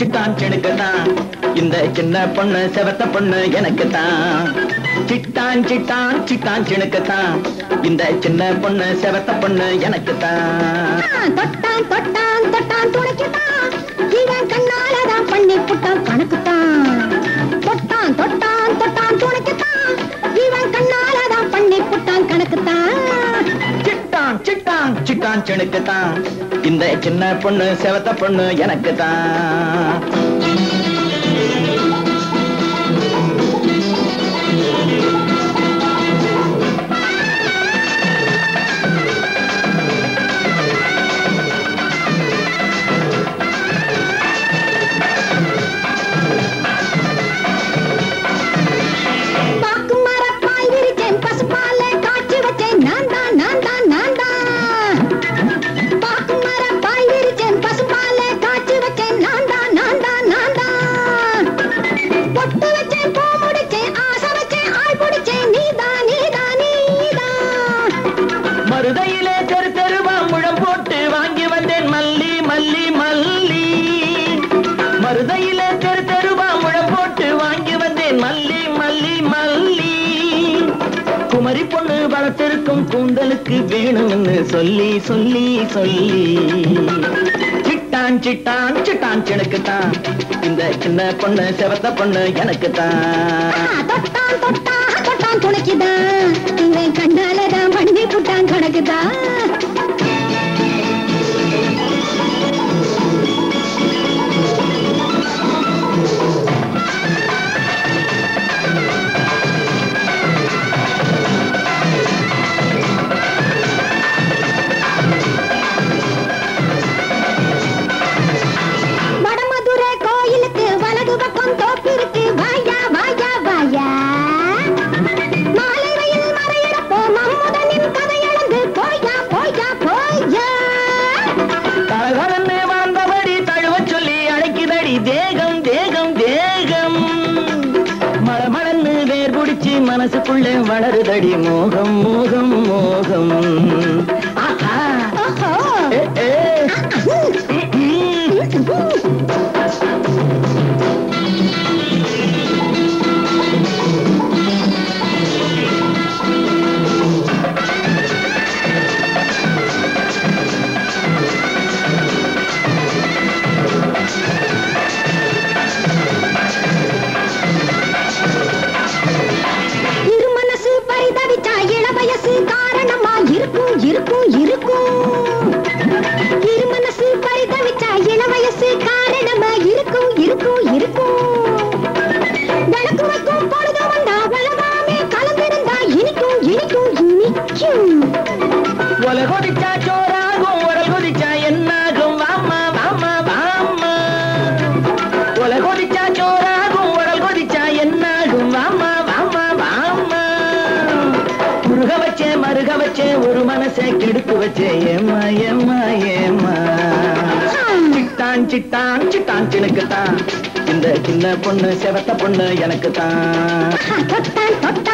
சிட்டான் சிணுக்கு தான் இந்த சின்ன பொண்ணு செவத்த பொண்ணு எனக்கு தான் சிட்டான் சிட்டான் சிட்டான் சிணுக்கு தான் இந்த சின்ன பொண்ணு செவத்த பொண்ணு எனக்கு தான் தொட்டான் தொட்டான் தொட்டான் துடைக்கத்தான் இவன் கண்ணாலதான் பண்ணி புட்டான் கணக்குத்தான் தொட்டான் தொட்டான் தொட்டான் துடைக்கத்தான் இவன் கண்ணாலதான் பண்ணி புட்டான் கணக்குத்தான் சிட்டான் சிட்டான் சிட்டான் சிணுக்கு தான் இந்த சின்ன பொண்ணு செவத்த பொண்ணு எனக்கு தான் பாக்கு மரப்பாய் விரிச்சேன் பசுப்பால காய்ச்சி வச்சேன் நான் தான் நான் தான் நான் தான் பாக்கு மரப்பாய் விரிச்சேன் பசுப்பால காய்ச்சி வச்சேன் நான் தான் நான் தான் நான் தான் பொட்டு வச்சேன் பூ முடிச்சேன் ஆசை வச்சேன் ஆள் பிடிச்சேன் நீதான் நீதான் நீதான் மருதையிலே தெரு தெருவா முழம் போட்டு வாங்கி வந்தேன் மல்லி மல்லி மல்லி மருதையிலே தெரு தெருவா முழம் போட்டு வாங்கி வந்தேன் மல்லி மல்லி மல்லி குமரி பொண்ணு வளர்த்திருக்கும் கூந்தலுக்கு வேணும்னு சொல்லி சொல்லி சொல்லி சிட்டான் சிட்டான் சிட்டான் சினுக்குத்தான் இந்த சின்ன பொண்ணு செவத்த பொண்ணு எனக்கு தான் தொட்டான் தொட்டான் தொட்டான் துணைக்குதான் இவன் கண்ணாலதான் பண்ணி புட்டான் கணக்குதான் வடமதுரை கோயிலுக்கு வலது பக்கம் தோப்பிருக்கு வாயா வாயா வாயா மாலை வெயில் மறையிறப்போ மம்முதனின் கதை எழுந்து போயா போயா போயா தலகலன்னு வாழ்ந்தபடி தழுவ சொல்லி அழைக்குதடி தேகம் தேகம் தேகம் மழமழன்னு வேர் பிடிச்சு மனசுக்குள்ள வளருதடி மோகம் மோகம் மோகம் ஆஹா. ஓஹோ ஏ, ஏ. ம். இரு மனசு பரிதவிச்சா இள வயசு காரணமா இருக்கும் இருக்கும் இருக்கும் இரு மனசு பரிதவிச்சா இள வயசு காரணமா இருக்கும் இருக்கும் இருக்கும் விளக்கு வைக்கும் பொழுது வந்தா வளவாமே கலந்திருந்தா இனிக்கும் இனிக்கும் இனிக்கும் ஒலை கொதிச்சா சோறாகும் உடல் கொதிச்சா என்னாகும் வாமா வாமா வாமா ஒலை கொதிச்சா சோறாகும் உடல் கொதிச்சா என்னாகும் வாமா வாமா வாமா முருக வச்சே மருக வச்சே ஒரு மனசை கெடுத்து வச்சே ஏமா ஏமா ஏமா சிட்டான் சிட்டான் சிட்டான் சினுக்கு தான் இந்த சின்ன பொண்ணு செவத்த பொண்ணு எனக்கு தான் தொட்டான் தொட்டான்